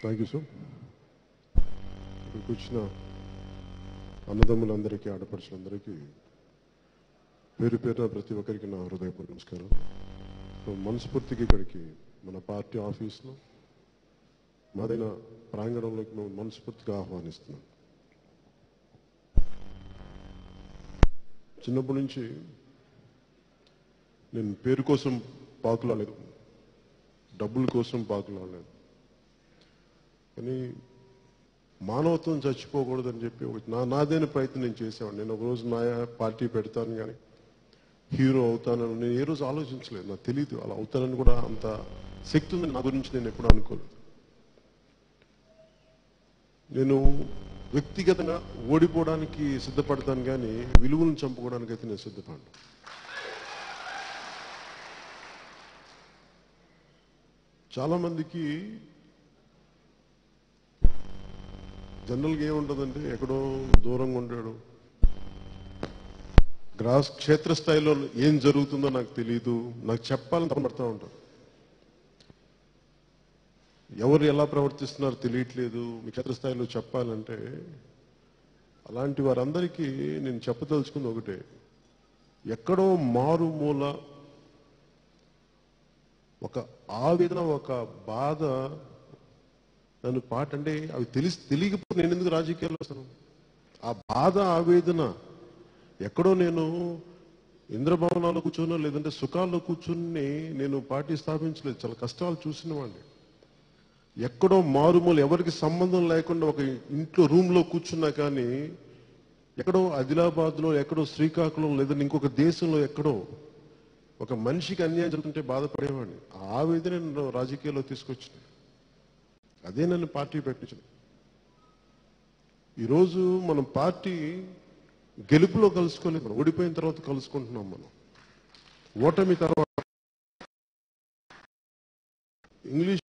thank you sir ఇక్కడికి వచ్చిన అన్నదమ్ములందరికీ ఆడపడుచులందరికీ పేరు పేరున ప్రతి ఒక్కరికి నా హృదయపూర్వక నమస్కారం సో మనస్ఫూర్తిగా ఇక్కడికి మన పార్టీ ఆఫీస్లో మాదైన ప్రాంగణంలోకి మేము మనస్ఫూర్తిగా ఆహ్వానిస్తున్నాం చిన్నప్పటి నుంచి నేను పేరు కోసం పాకులాడలేదు డబ్బుల కోసం పాకులాడలేదు కానీ మానవత్వం చచ్చిపోకూడదని చెప్పి ఒక నా నాదైన ప్రయత్నం నేను చేసేవాడిని నేను ఒక రోజు నా పార్టీ పెడతాను కానీ హీరో అవుతానని నేను ఏ రోజు ఆలోచించలేదు నాకు తెలియదు అలా అవుతానని కూడా అంత శక్తి ఉంది నా గురించి నేను ఎప్పుడు అనుకోలేదు నేను వ్యక్తిగతంగా ఓడిపోవడానికి సిద్ధపడతాను కానీ విలువలను చంపుకోవడానికి అయితే నేను సిద్ధపడను చాలా మందికి జనరల్గా ఏముంటుందంటే ఎక్కడో దూరంగా ఉంటాడు గ్రాస్ క్షేత్రస్థాయిలో ఏం జరుగుతుందో నాకు తెలియదు నాకు చెప్పాలని తపడతా ఉంటారు ఎవరు ఎలా ప్రవర్తిస్తున్నారో తెలియట్లేదు మీ క్షేత్రస్థాయిలో చెప్పాలంటే అలాంటి వారందరికీ నేను చెప్పదలుచుకుంది ఒకటే ఎక్కడో మారుమూల ఒక ఆవేదన ఒక బాధ నన్ను పాట అంటే అవి తెలిసి తెలియకపోతే నేను ఎందుకు రాజకీయాల్లో వస్తాను ఆ బాధ ఆవేదన ఎక్కడో నేను ఇంద్రభవనాల్లో కూర్చోనో లేదంటే సుఖాల్లో కూర్చుని నేను పార్టీ స్థాపించలేదు చాలా కష్టాలు చూసిన వాడిని ఎక్కడో మారుమూల ఎవరికి సంబంధం లేకుండా ఒక ఇంట్లో రూమ్లో కూర్చున్నా కానీ ఎక్కడో ఆదిలాబాద్లో ఎక్కడో శ్రీకాకుళం లేదంటే ఇంకొక దేశంలో ఎక్కడో ఒక మనిషికి అన్యాయం జరుగుతుంటే బాధపడేవాడిని ఆ ఆవేదన నన్ను రాజకీయాల్లో తీసుకొచ్చింది అదే నన్ను పార్టీ పెట్టించింది ఈరోజు మనం పార్టీ గెలుపులో కలుసుకోలేదు మనం ఓడిపోయిన తర్వాత కలుసుకుంటున్నాం మనం ఓటమి తర్వాత ఇంగ్లీష్